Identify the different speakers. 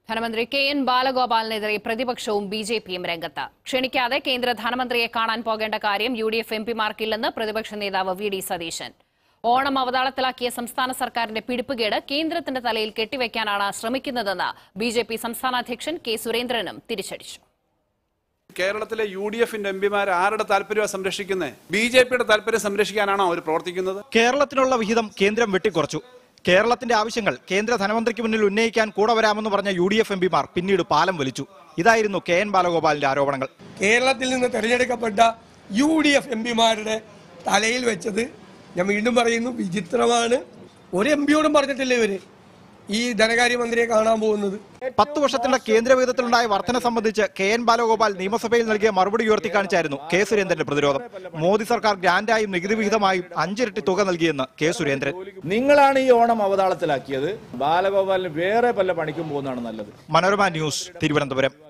Speaker 1: ധനമന്ത്രി K N ബാലഗോപാലിനെതിരെ പ്രതിപക്ഷവും B J പിയും രംഗത്ത് ക്ഷണിക്കാതെ കേന്ദ്ര ധനമന്ത്രിയെ കാണാൻ പോകേണ്ട കാര്യം യു ഡി എഫ് എംപിമാർക്കില്ലെന്ന് പ്രതിപക്ഷ നേതാവ് വി ഡി സതീശൻ ഓണം അവതാളത്തിലാക്കിയ സംസ്ഥാന സർക്കാരിന്റെ പിടിപ്പുകേട് കേന്ദ്രത്തിന്റെ തലയിൽ കെട്ടിവെക്കാനാണ് ശ്രമിക്കുന്നതെന്ന് ബി ജെ പി സംസ്ഥാന അധ്യക്ഷൻ കെ സുരേന്ദ്രനും തിരിച്ചടിച്ചു
Speaker 2: കേരളത്തിലെ യു ഡി എഫിന്റെ എംപിമാർ ആരുടെ താല്പര്യമാണ് സംരക്ഷിക്കുന്നത് ബി ജെ പിയുടെ താല്പര്യം സംരക്ഷിക്കാനാണോ അവർ പ്രവർത്തിക്കുന്നത്
Speaker 3: കേരളത്തിനുള്ള വിഹിതം കേന്ദ്രം വെട്ടിക്കുറച്ചു കേരളത്തിന്റെ ആവശ്യങ്ങൾ കേന്ദ്ര ധനമന്ത്രിക്ക് മുന്നിൽ ഉന്നയിക്കാൻ കൂടെ വരാമെന്ന് പറഞ്ഞ യു ഡി എഫ് എംപിമാർ പിന്നീട് പാലം വലിച്ചു ഇതായിരുന്നു കെ എൻ ബാലഗോപാലിന്റെ ആരോപണങ്ങൾ
Speaker 4: കേരളത്തിൽ നിന്ന് തെരഞ്ഞെടുക്കപ്പെട്ട യു ഡി എഫ് എം പിമാരുടെ തലയിൽ വെച്ചത് ഞാൻ വീണ്ടും പറയുന്നു വിചിത്രമാണ് ഒരു എം പിയോടും പറഞ്ഞിട്ടില്ല ഇവര് ഈ ധനകാര്യമന്ത്രിയെ കാണാൻ പോകുന്നത്
Speaker 3: പത്ത് വർഷത്തിനുള്ള കേന്ദ്ര വിഹിതത്തിലുണ്ടായ വർധന സംബന്ധിച്ച് കെ എൻ ബാലഗോപാൽ നിയമസഭയിൽ നൽകിയ മറുപടി ഉയർത്തി കാണിച്ചായിരുന്നു കെ സുരേന്ദ്രന്റെ പ്രതിരോധം മോദി സർക്കാർ ഗ്രാന്റായും നികുതി വിഹിതമായും അഞ്ചിരട്ടി തുക നൽകിയെന്ന് കെ സുരേന്ദ്രൻ
Speaker 5: നിങ്ങളാണ് ഈ ഓണം അവതാളത്തിലാക്കിയത് ബാലഗോപാലിന് വേറെ പല പണിക്കും പോകുന്നതാണ് നല്ലത്
Speaker 3: മനോരമ ന്യൂസ് തിരുവനന്തപുരം